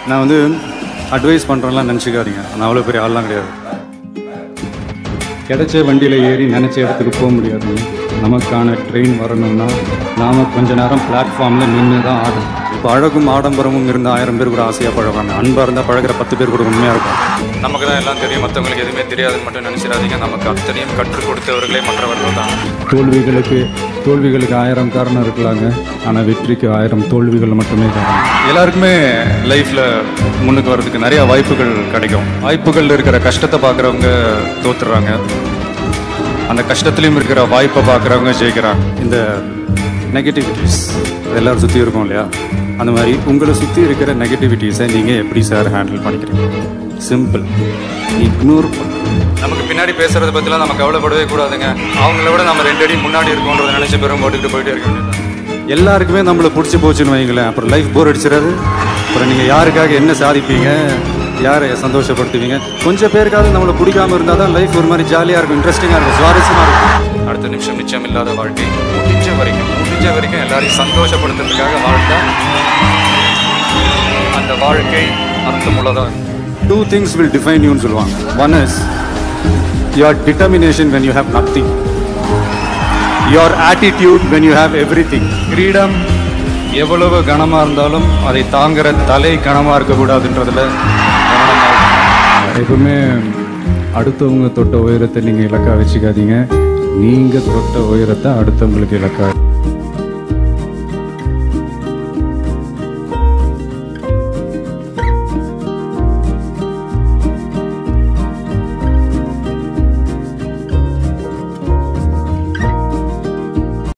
நான் வந்து அட்வைஸ் பண்ணுறேன்லாம் நினச்சிக்காதீங்க நான் அவ்வளோ பெரிய ஆள்லாம் கிடையாது கிடைச்ச வண்டியில் ஏறி நினச்ச இடத்துக்கு போக முடியாது நமக்கான ட்ரெயின் வரணும்னா நாம் கொஞ்ச நேரம் பிளாட்ஃபார்மில் நின்று தான் ஆடணும் இப்போ அழகும் ஆடம்பரமும் இருந்த ஆயிரம் பேர் கூட ஆசையாக பழகுவாங்க அன்பாக இருந்தால் பழகுற பத்து பேர் கூட உண்மையாக இருக்கும் நமக்கு தான் எல்லாம் தெரியும் மற்றவங்களுக்கு எதுவுமே தெரியாதுன்னு மட்டும் நினச்சிடாதீங்க நமக்கு அத்தனையும் கற்றுக் கொடுத்தவர்களே மற்றவர்கள் தான் தோல்விகளுக்கு தோல்விகளுக்கு ஆயிரம் காரணம் இருக்கலாங்க ஆனால் வெற்றிக்கு ஆயிரம் தோல்விகள் மட்டுமே காரணம் எல்லாருக்குமே லைஃப்பில் முன்னுக்கு வர்றதுக்கு நிறைய வாய்ப்புகள் கிடைக்கும் வாய்ப்புகள் இருக்கிற கஷ்டத்தை பார்க்குறவங்க தோத்துடுறாங்க அந்த கஷ்டத்துலேயும் இருக்கிற வாய்ப்பை பார்க்குறவங்க ஜெயிக்கிறாங்க இந்த நெகட்டிவிட்டிஸ் எல்லாரும் சுற்றி இருக்கும் இல்லையா அந்த மாதிரி உங்களை சுற்றி இருக்கிற நெகட்டிவிட்டிஸை நீங்கள் எப்படி சார் ஹேண்டில் பண்ணிக்கிறீங்க சிம்பிள் இக்னோர் நமக்கு பின்னாடி பேசுறத பற்றிலாம் நம்ம கவலைப்படவே கூடாதுங்க அவங்கள விட நம்ம ரெண்டு அடி முன்னாடி இருக்கோன்றதை நினச்சி பெரும் போட்டுக்கிட்டு போயிட்டே இருக்க வேண்டியது எல்லாருக்குமே நம்மளை பிடிச்சி போச்சுன்னு வைங்களேன் அப்புறம் லைஃப் போர் அடிச்சிடாது அப்புறம் நீங்கள் யாருக்காக என்ன சாதிப்பீங்க யாரை சந்தோஷப்படுத்துவீங்க கொஞ்சம் பேருக்காவது நம்மளை பிடிக்காம இருந்தால் தான் லைஃப் ஒரு மாதிரி ஜாலியாக இருக்கும் இன்ட்ரெஸ்டிங்காக இருக்கும் சுவாரஸ்யமாக இருக்கும் அடுத்த நிமிஷம் நிச்சயம் இல்லாத வாழ்க்கை முடிஞ்ச வரைக்கும் முடிஞ்ச வரைக்கும் எல்லாரையும் சந்தோஷப்படுத்துறதுக்காக வாழ்ந்தா அந்த வாழ்க்கை அர்த்தமுள்ளதாக டூ திங்ஸ் வில் டிஃபைன் யூன்னு சொல்லுவாங்க one is your determination when you have nothing your attitude when you have everything கிரீடம் எவ்வளவு கனமாக இருந்தாலும் அதை தாங்குற தலை கனமாக இருக்கக்கூடாதுன்றதுல கவனமா இருக்கணும். எப்பவுமே அடுத்தவங்க தொட்ட உயரத்தை நீங்கள் இலக்கா வச்சுக்காதீங்க நீங்கள் தொட்ட உயரத்தை அடுத்தவங்களுக்கு இலக்கா